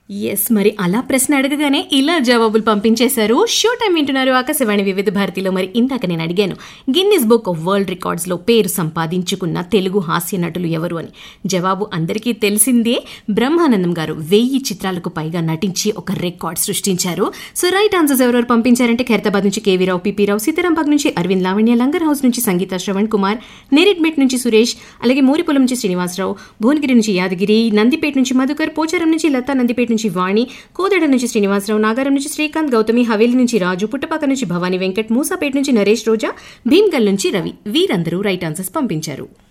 yes మరి అలా ప్రశ్న అడగగానే ఇలా జవాబులు పంపించేశారు షో టైం వింటున్నారు ఆకాశవాణి వివిధ భారతిలో మరి ఇందాక నేను అడిగాను Guinness book of world records లో పేరు సంపాదించుకున్న తెలుగు హాస్య నటులు ఎవరు అని జవాబు అందరికీ తెలిసిందే బ్రహ్మానందం గారు వెయ్యి చిత్రాలకు పైగా నటించి ఒక రికార్డ్ సృష్టించారు సో రైట్ ఆన్సర్స్ ఎవరెవరు పంపించారంటే ఖైరతాబాద్ నుంచి కేవీ రావు పిపి రావు సీతారాంబాగ్ నుంచి అరవింద్ లావణ్య లంగర్ హౌస్ నుంచి సంగీత శ్రవణ్ కుమార్ నేరెడ్మెట్ నుంచి సురేష్ అలాగే మూరిపులం నుంచి శ్రీనివాసరావు భువనగిరి నుంచి యాదగిరి నందిపేట నుంచి మధుకర్ పోచారం నుంచి లతా నందిపేట నుంచి వాణి కోదడ నుంచి శ్రీనివాసరావు నాగారం నుంచి శ్రీకాంత్ గౌతమి హవేలి నుంచి రాజు పుట్టపాక నుంచి భవానీ వెంకట్ మూసాపేట నుంచి నరేష్ రోజా భీమ్గల్ నుంచి రవి వీరందరూ రైట్ ఆన్సర్స్ పంపించారు